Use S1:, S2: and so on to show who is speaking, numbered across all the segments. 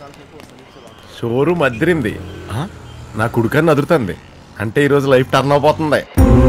S1: Showroom అదిరింది ఆ? నా కుడికన్ను అదురుతుంది అంటే ఈరోజు లైఫ్ టర్న్ అవబోతుంది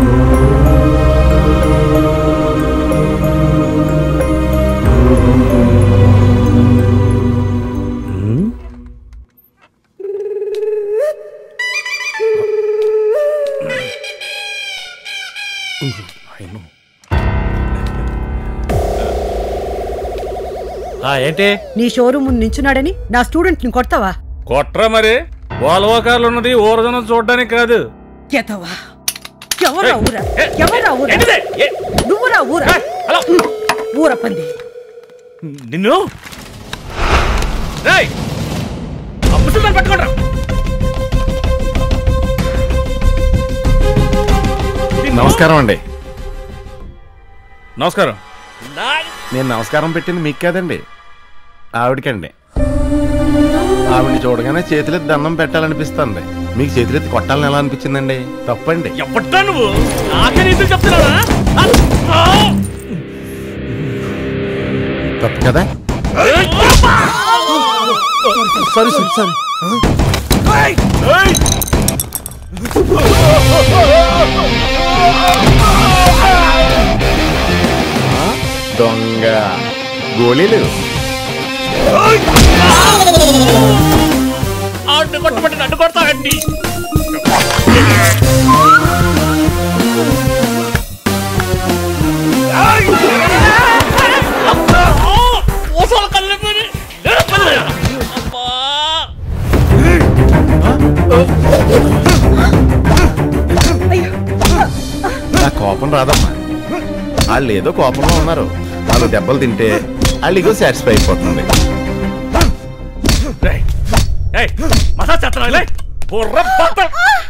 S2: ఆ, ఏంటి
S3: నీ షోరూమ్ ముందు నించున్నాడని నా స్టూడెంట్ ని కొడతావా
S2: కొట్రా మరి వాల్వో కార్లు ఉన్నది ఊరదనం చూడడానికి కాదు
S3: ఎతవా ఎవరా ఊరా
S2: ఏ,
S3: ఎవరా ఊరా
S2: ఏంటిది? ఏ,
S3: నువ్వురా ఊరా
S2: హలో
S3: ఊర పంది
S2: నిన్ను రేయ్ ఆ ముసలిదాన్ని పట్టుకోండిరా నిన్ను-
S1: నమస్కారం అండి
S2: నమస్కారం
S1: నేను నమస్కారం పెట్టింది మీకు కాదండి ఆవిడకండి ఆవిడని చూడగానే చేతులెత్తి దండం పెట్టాలనిపిస్తుంది మీకు చేతులెత్తి కొట్టాలని ఎలా అనిపించిందండి తప్పండి
S2: ఎవడ్డా నువ్వు నాకే నీతులు చెప్తున్నావా ఆ!
S1: తప్పు కదా సారీ సారీ సారీ దొంగ గోళీలు
S2: అడ్డు కొట్టబట్టి నన్ను కొడతావండి ఓసాలు కళ్ళిపోయి అబ్బా
S1: నా కోపం రాదమ్మా వాళ్ళు ఏదో కోపంలో ఉన్నారు వాళ్ళు దెబ్బలు తింటే వాళ్ళు ఇగో సాటిస్ఫై అయిపోతుంది
S2: రేయ్, ఏయ్, మసాజ్ చేస్తున్నావు లే బుర్ర బట్ట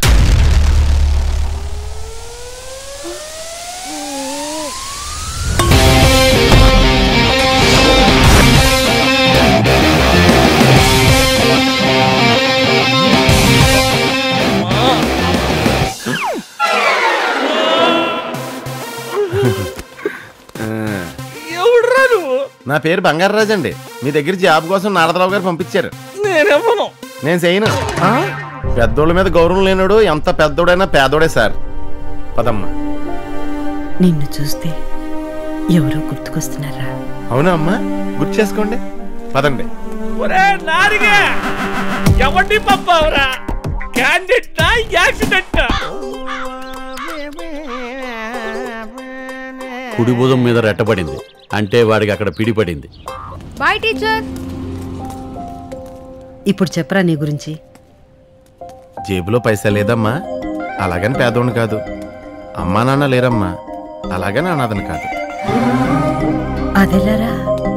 S2: ఎవడ్రా నువ్వు
S1: నా పేరు బంగారరాజు అండి మీ దగ్గర జాబ్ కోసం నారదరావు గారు పంపించారు
S2: నేనేమను
S1: నేను చేయను పెద్దోళ్ళ మీద గౌరవం లేనుడు ఎంత పెద్దోడైనా పేదోడే సార్ పదమ్మా
S3: నిన్ను చూస్తే ఎవరో గుర్తుకొస్తున్నారా
S1: అవునా అమ్మా గుర్తు చేసుకోండి పదండి
S2: ఒరే నారిగా ఎవరిని పంపావురా క్యాండిడేట్ యాక్సిడెంట్
S4: కుడి భుజం మీద రెట్టబడింది అంటే వాడికి అక్కడ పిడిపడింది
S5: బాయ్ టీచర్
S3: ఇప్పుడు చెప్పరా నీ గురించి
S1: జేబులో పైసా లేదమ్మా అలాగని పేదోడిని కాదు అమ్మా నాన్న లేరమ్మా అలాగని అనాథని కాదు
S3: అదెలారా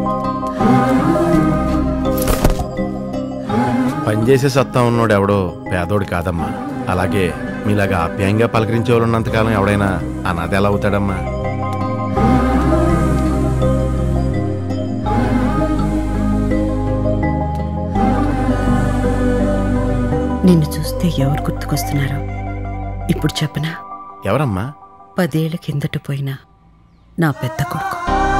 S1: పనిచేసే సత్తా ఉన్నోడు ఎవడో పేదోడు కాదమ్మా అలాగే మీలాగా ఆప్యాయంగా పలకరించే వాళ్ళు ఉన్నంతకాలం ఎవడైనా అనాథ ఎలా అవుతాడమ్మా
S3: నిన్ను చూస్తే ఎవరు గుర్తుకొస్తున్నారో ఇప్పుడు చెప్పనా
S1: ఎవరమ్మా
S3: పదేళ్ల కిందట పోయిన నా పెద్ద కొడుకు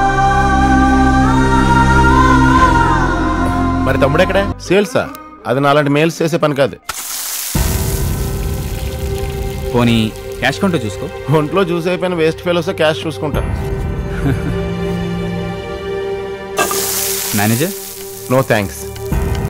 S1: మరి తమ్ముడు ఎక్కడ సేల్సా అది నాలాంటి మేల్స్ చేసే పని కాదు
S6: పోనీ క్యాష్ కౌంటర్ చూసుకో
S1: ఒంట్లో జ్యూస్ అయిపోయిన వేస్ట్ ఫెలోస్ క్యాష్ చూసుకుంటాను
S6: మేనేజర్
S1: నో థ్యాంక్స్